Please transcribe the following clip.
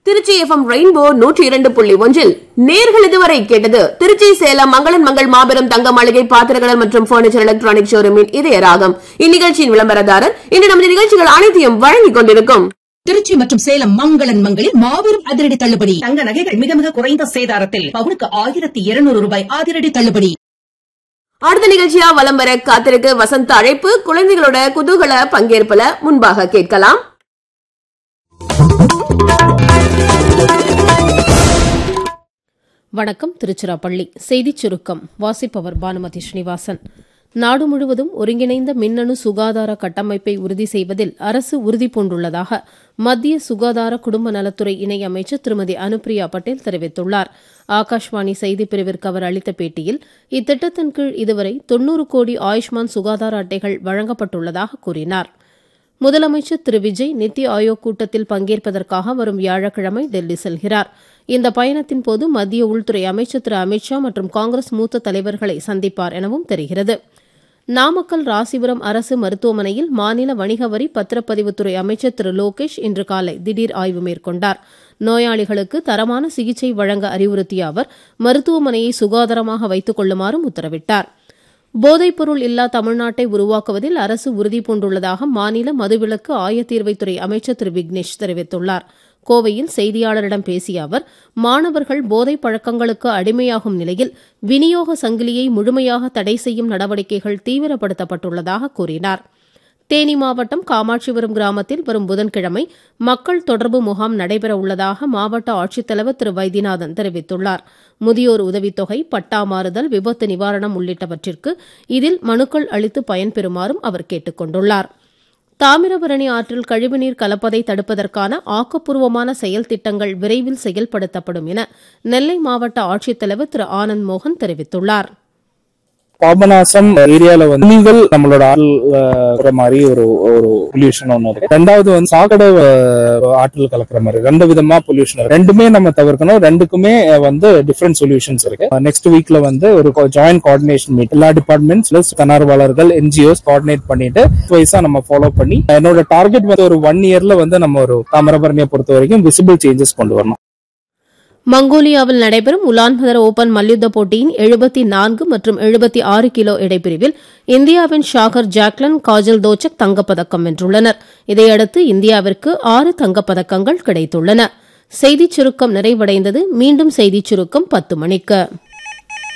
Trichy FM rainbow நூற்றி இரண்டு புள்ளி ஒன்றில் நேர்கள் இதுவரை கேட்டது திருச்சி சேலம் மங்களன் மங்கள் மாபெரும் தங்க மாளிகை பாத்திரங்கள் மற்றும் பர்னிச்சர் எலக்ட்ரானிக் ஷோரூமின் இதய ராகம் இந்நிகழ்ச்சியின் விளம்பரதாரர் இன்று நமது நிகழ்ச்சிகள் அனைத்தையும் வழங்கிக் கொண்டிருக்கும் திருச்சி மற்றும் சேலம் மங்களன் மங்களில் மாபெரும் அதிரடி தள்ளுபடி தங்க நகைகள் மிக மிக குறைந்த சேதாரத்தில் பவுனுக்கு ஆயிரத்தி இருநூறு ரூபாய் அதிரடி தள்ளுபடி அடுத்த நிகழ்ச்சியா வலம் வர காத்திருக்கு வசந்த அழைப்பு குழந்தைகளோட குதூகல பங்கேற்பல முன்பாக கேட்கலாம் வணக்கம் திருச்சிராப்பள்ளி செய்திச் சுருக்கம் வாசிப்பவர் பானுமதி ஸ்ரீனிவாசன் நாடு முழுவதும் ஒருங்கிணைந்த மின்னணு சுகாதார கட்டமைப்பை உறுதி செய்வதில் அரசு உறுதி பூண்டுள்ளதாக மத்திய சுகாதார குடும்ப நலத்துறை இணையமைச்சர் திருமதி அனுப்பிரியா பட்டேல் தெரிவித்துள்ளார் ஆகாஷ்வாணி செய்திப் பிரிவிற்கு அவர் அளித்த பேட்டியில் இத்திட்டத்தின் கீழ் இதுவரை தொன்னூறு கோடி ஆயுஷ்மான் சுகாதார அட்டைகள் வழங்கப்பட்டுள்ளதாக கூறினார் முதலமைச்சர் திரு விஜய் நித்தி ஆயோக் கூட்டத்தில் பங்கேற்பதற்காக வரும் வியாழக்கிழமை டெல்லி செல்கிறார் இந்த பயணத்தின் போது மத்திய உள்துறை அமைச்சர் திரு அமித்ஷா மற்றும் காங்கிரஸ் மூத்த தலைவர்களை சந்திப்பார் எனவும் தெரிகிறது நாமக்கல் ராசிபுரம் அரசு மருத்துவமனையில் மாநில வணிக வரி பத்திரப்பதிவுத்துறை அமைச்சர் திரு லோகேஷ் இன்று காலை திடீர் ஆய்வு மேற்கொண்டார் நோயாளிகளுக்கு தரமான சிகிச்சை வழங்க அறிவுறுத்திய அவர் மருத்துவமனையை சுகாதாரமாக வைத்துக் கொள்ளுமாறும் உத்தரவிட்டார் போதைப்பொருள் இல்லா தமிழ்நாட்டை உருவாக்குவதில் அரசு உறுதி பூண்டுள்ளதாக மாநில மதுவிலக்கு ஆயத்தீர்வைத்துறை அமைச்சர் திரு விக்னேஷ் தெரிவித்துள்ளார் கோவையில் செய்தியாளரிடம் பேசிய அவர் மாணவர்கள் போதைப் பழக்கங்களுக்கு அடிமையாகும் நிலையில் விநியோக சங்கிலியை முழுமையாக தடை செய்யும் நடவடிக்கைகள் தீவிரப்படுத்தப்பட்டுள்ளதாக கூறினார் தேனி மாவட்டம் காமாட்சிபுரம் கிராமத்தில் வரும் புதன்கிழமை மக்கள் தொடர்பு முகாம் நடைபெற உள்ளதாக மாவட்ட ஆட்சித்தலைவர் திரு வைத்தியநாதன் தெரிவித்துள்ளார் முதியோர் உதவித்தொகை பட்டா மாறுதல் விபத்து நிவாரணம் உள்ளிட்டவற்றிற்கு இதில் மனுக்கள் அளித்து பயன்பெறுமாறும் அவர் கேட்டுக் கொண்டுள்ளார் தாமிரபரணி ஆற்றில் கழிவுநீர் கலப்பதை தடுப்பதற்கான ஆக்கப்பூர்வமான செயல் திட்டங்கள் விரைவில் செயல்படுத்தப்படும் என நெல்லை மாவட்ட ஆட்சித்தலைவர் திரு ஆனந்த் மோகன் தெரிவித்துள்ளார் பாபநாசம் ஏரியால வந்து நீங்கள் நம்மளோட ஆள் வர மாதிரி ஒரு ஒரு பொல்யூஷன் ஒன்று இருக்கு ரெண்டாவது வந்து சாக்கடை அஹ், ஆற்றல் கலக்கிற மாதிரி ரெண்டு விதமா பொல்யூஷன் இருக்கு ரெண்டுமே நம்ம தவிர்க்கணும் ரெண்டுக்குமே அஹ், வந்து டிஃப்ரெண்ட் சொல்யூஷன்ஸ் இருக்கு நெக்ஸ்ட் வீக்ல வந்து ஒரு ஜாயிண்ட் கோஆர்டினேஷன் மீட் எல்லா டிபார்ட்மெண்ட்ஸ் பிளஸ் தன்னார்வலர்கள் என்ஜிஓஸ் கோஆர்டினேட் பண்ணிட்டு வைஸா நம்ம ஃபாலோ பண்ணி என்னோட டார்கெட் வந்து ஒரு ஒன் இயர்ல வந்து நம்ம ஒரு தாமிரபரணியை பொறுத்த வரைக்கும் விசிபிள் சேஞ்சஸ் கொண்டு வரணும் மங்கோலியாவில் நடைபெறும் உலான்பதர் ஓபன் மல்யுத்த போட்டியின் எழுபத்தி நான்கு மற்றும் எழுபத்தி ஆறு கிலோ எடைப்பிரிவில் இந்தியாவின் ஷாகர் ஜாக்லன் காஜல் தோச்சக் தங்கப்பதக்கம் வென்றுள்ளனர் இதையடுத்து இந்தியாவிற்கு ஆறு தங்கப்பதக்கங்கள் கிடைத்துள்ளன செய்திச் சுருக்கம் நிறைவடைந்தது மீண்டும் செய்திச் சுருக்கம் பத்து மணிக்கு